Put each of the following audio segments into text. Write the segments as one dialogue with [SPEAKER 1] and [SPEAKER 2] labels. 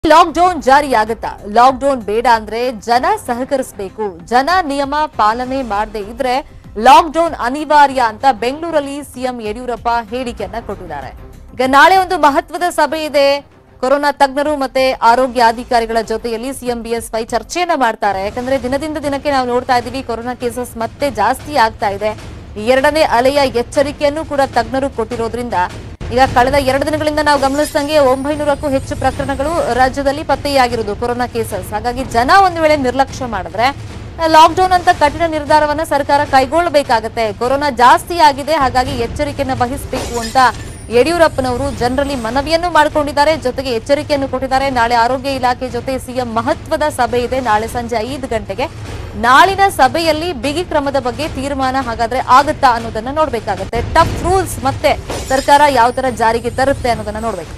[SPEAKER 1] Lockdown ಜಾರಿಯಾಗುತ್ತಾ lockdown ಬೇಡ ಅಂದ್ರೆ ಜನ ಸಹಕರಿಸಬೇಕು ಜನ ನಿಯಮ ಪಾಲನೆ ಮಾಡದೇ ಇದ್ರೆ ಲಾಕ್ಡೌನ್ ಅನಿವಾರ್ಯ ಅಂತ ಬೆಂಗಳೂರಲ್ಲಿ ಸಿಎಂ ಯಡಿಯೂರಪ್ಪ ಹೇಳಿಕೆಯನ್ನ ಕೊಟ್ಟಿದ್ದಾರೆ ಈಗ ನಾಳೆ ಒಂದು ಮಹತ್ವದ ಸಭೆ ಇದೆ ಕೊರೋನಾ ತಜ್ಞರು ಮತ್ತೆ ಆರೋಗ್ಯ ಅಧಿಕಾರಿಗಳ ಜೊತೆಯಲ್ಲಿ ಸಿಎಂ ಬಿಎಸ್ವೈ ಚರ್ಚೆಯನ್ನ ಮಾಡ್ತಾರೆ ಯಾಕಂದ್ರೆ ದಿನದಿಂದ ದಿನಕ್ಕೆ ನಾವು ನೋಡ್ತಾ ಇದ್ದೀವಿ ಕೊರೋನಾ ಕೇಸಸ್ ಮತ್ತೆ ಜಾಸ್ತಿ ಆಗ್ತಾ ಇದೆ ಈ ಎರಡನೇ ಅಲೆಯ ಎಚ್ಚರಿಕೆಯನ್ನು ಕೂಡ ತಜ್ಞರು ಕೊಟ್ಟಿರೋದ್ರಿಂದ ಈಗ ಕಳೆದ ಎರಡು ದಿನಗಳಿಂದ ನಾವು ಗಮನಿಸಿದಂಗೆ ಒಂಬೈನೂರಕ್ಕೂ ಹೆಚ್ಚು ಪ್ರಕರಣಗಳು ರಾಜ್ಯದಲ್ಲಿ ಪತ್ತೆಯಾಗಿರುವುದು ಕೊರೋನಾ ಕೇಸಸ್ ಹಾಗಾಗಿ ಜನ ಒಂದು ವೇಳೆ ನಿರ್ಲಕ್ಷ್ಯ ಮಾಡಿದ್ರೆ ಲಾಕ್ಡೌನ್ ಅಂತ ಕಠಿಣ ನಿರ್ಧಾರವನ್ನ ಸರ್ಕಾರ ಕೈಗೊಳ್ಳಬೇಕಾಗತ್ತೆ ಕೊರೋನಾ ಜಾಸ್ತಿ ಆಗಿದೆ ಹಾಗಾಗಿ ಎಚ್ಚರಿಕೆಯನ್ನು ವಹಿಸಬೇಕು ಅಂತ ಯಡಿಯೂರಪ್ಪನವರು ಜನರಲ್ಲಿ ಮನವಿಯನ್ನು ಮಾಡಿಕೊಂಡಿದ್ದಾರೆ ಜೊತೆಗೆ ಎಚ್ಚರಿಕೆಯನ್ನು ಕೊಟ್ಟಿದ್ದಾರೆ ನಾಳೆ ಆರೋಗ್ಯ ಇಲಾಖೆ ಜೊತೆ ಸಿಎಂ ಮಹತ್ವದ ಸಭೆ ಇದೆ ನಾಳೆ ಸಂಜೆ ಐದು ಗಂಟೆಗೆ ನಾಳಿನ ಸಭೆಯಲ್ಲಿ ಬಿಗಿ ಕ್ರಮದ ಬಗ್ಗೆ ತೀರ್ಮಾನ ಹಾಗಾದ್ರೆ ಆಗುತ್ತಾ ಅನ್ನೋದನ್ನ ನೋಡ್ಬೇಕಾಗತ್ತೆ ಟಫ್ ರೂಲ್ಸ್ ಮತ್ತೆ ಸರ್ಕಾರ ಯಾವ ತರ ಜಾರಿಗೆ ತರುತ್ತೆ ಅನ್ನೋದನ್ನ ನೋಡ್ಬೇಕು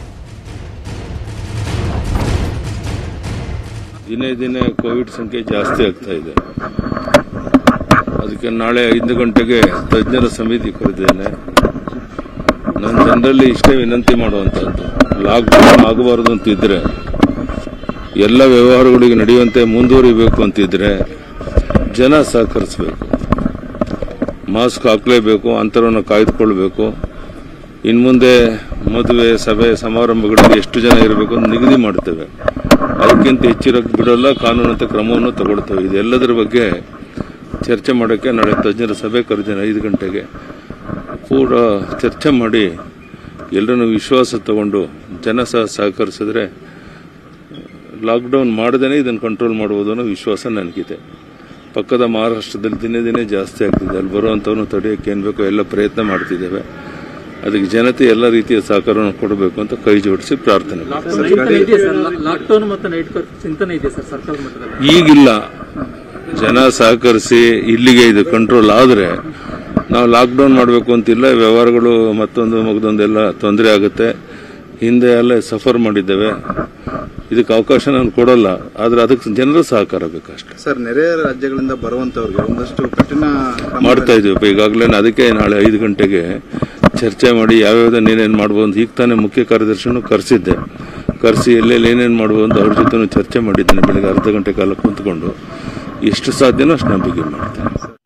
[SPEAKER 2] ದಿನೇ ದಿನೇ ಕೋವಿಡ್ ಸಂಖ್ಯೆ ಜಾಸ್ತಿ ಆಗ್ತಾ ಇದೆ ಅದಕ್ಕೆ ನಾಳೆ ಐದು ಗಂಟೆಗೆ ತಜ್ಞರ ಸಮಿತಿ ಕರೆದಿದ್ದೇನೆ ನಾನು ಜನರಲ್ಲಿ ಇಷ್ಟೇ ವಿನಂತಿ ಮಾಡುವಂತಹದ್ದು ಲಾಕ್ಡೌನ್ ಆಗಬಾರದು ಅಂತಿದ್ರೆ ಎಲ್ಲ ವ್ಯವಹಾರಗಳಿಗೆ ನಡೆಯುವಂತೆ ಮುಂದುವರಿಬೇಕು ಅಂತಿದ್ರೆ ಜನ ಸಹಕರಿಸಬೇಕು ಮಾಸ್ಕ್ ಹಾಕಲೇಬೇಕು ಅಂತರವನ್ನು ಕಾಯ್ದುಕೊಳ್ಬೇಕು ಇನ್ನು ಮುಂದೆ ಮದುವೆ ಸಭೆ ಸಮಾರಂಭಗಳಲ್ಲಿ ಎಷ್ಟು ಜನ ಇರಬೇಕು ಅಂತ ನಿಗದಿ ಮಾಡ್ತೇವೆ ಅದಕ್ಕಿಂತ ಹೆಚ್ಚಿರಕ್ಕೆ ಬಿಡಲ್ಲ ಕಾನೂನಂತ ಕ್ರಮವನ್ನು ತಗೊಳ್ತೇವೆ ಇದೆಲ್ಲದರ ಬಗ್ಗೆ ಚರ್ಚೆ ಮಾಡೋಕ್ಕೆ ನಾಳೆ ತಜ್ಞರ ಸಭೆ ಕರೆದೇನೆ ಐದು ಗಂಟೆಗೆ ಕೂಡ ಚರ್ಚೆ ಮಾಡಿ ಎಲ್ಲರನ್ನು ವಿಶ್ವಾಸ ತಗೊಂಡು ಜನ ಸಹ ಸಹಕರಿಸಿದ್ರೆ ಲಾಕ್ಡೌನ್ ಮಾಡದೇ ಇದನ್ನು ಕಂಟ್ರೋಲ್ ಮಾಡ್ಬೋದು ಅನ್ನೋ ವಿಶ್ವಾಸ ನನಗಿದೆ ಪಕ್ಕದ ಮಹಾರಾಷ್ಟ್ರದಲ್ಲಿ ದಿನೇ ದಿನೇ ಜಾಸ್ತಿ ಆಗ್ತಿದೆ ಅಲ್ಲಿ ಬರುವಂಥವನ್ನು ತಡೆಯೋಕ್ಕೆ ಏನು ಬೇಕೋ ಎಲ್ಲ ಪ್ರಯತ್ನ ಮಾಡ್ತಿದ್ದೇವೆ ಅದಕ್ಕೆ ಜನತೆ ಎಲ್ಲ ರೀತಿಯ ಸಹಕಾರವನ್ನು ಕೊಡಬೇಕು ಅಂತ ಕೈ ಜೋಡಿಸಿ ಪ್ರಾರ್ಥನೆ ಮಾಡ್ತೀನಿ.
[SPEAKER 3] ಚಿಂತನೆ ಇದೆಯಾ ಸರ್ ಲಾಕ್ಡೌನ್ ಮತ್ತು ನೈಟ್ ಕರ್ಫ್ಯೂ ಚಿಂತನೆ ಇದೆಯಾ ಸರ್ ಸರ್ಕಾರದ ಮಟ್ಟದಲ್ಲಿ
[SPEAKER 2] ಈಗಿಲ್ಲ ಜನ ಸಹಕರಿಸಿ ಇಲ್ಲಿಗೆ ಇದು ಕಂಟ್ರೋಲ್ ಆದರೆ ನಾವು ಲಾಕ್ಡೌನ್ ಮಾಡಬೇಕು ಅಂತಿಲ್ಲ ವ್ಯವಹಾರಗಳು ಮತ್ತೊಂದು ಮಗದೊಂದೆಲ್ಲ ತೊಂದರೆ ಆಗುತ್ತೆ ಹಿಂದೆ ಎಲ್ಲ ಸಫರ್ ಮಾಡಿದ್ದೇವೆ ಇದಕ್ಕೆ ಅವಕಾಶ ನಾನು ಕೊಡಲ್ಲ ಆದರೆ ಅದಕ್ಕೆ ಜನರ ಸಹಕಾರ ಬೇಕಷ್ಟೆ
[SPEAKER 4] ಸರ್ ನೆರೆಯ ರಾಜ್ಯಗಳಿಂದ ಬರುವಂತವ್ರಿಗೆ ಒಂದಷ್ಟು ಕಠಿಣ ಕ್ರಮ
[SPEAKER 2] ಮಾಡ್ತಾ ಇದೀವಿ ಈಗಾಗಲೇ ಅದಕ್ಕೆ ನಾಳೆ ಐದು ಗಂಟೆಗೆ ಚರ್ಚೆ ಮಾಡಿ ಯಾವ್ಯಾವ್ದನ್ನ ಏನೇನು ಮಾಡ್ಬೋದು ಅಂತ ಈಗ ತಾನೇ ಮುಖ್ಯ ಕಾರ್ಯದರ್ಶಿನೂ ಕರೆಸಿದ್ದೆ ಕರೆಸಿ ಎಲ್ಲೆಲ್ಲಿ ಏನೇನು ಮಾಡ್ಬೋದು ಅಂತ ಅವ್ರ ಜೊತೆ ಚರ್ಚೆ ಮಾಡಿದ್ದೇನೆ ಬೆಳಿಗ್ಗೆ ಅರ್ಧ ಗಂಟೆ ಕಾಲ ಕುಂತ್ಕೊಂಡು ಎಷ್ಟು ಸಾಧ್ಯನೋ ಅಷ್ಟು ನಂಬಿಕೆ ಮಾಡ್ತೇನೆ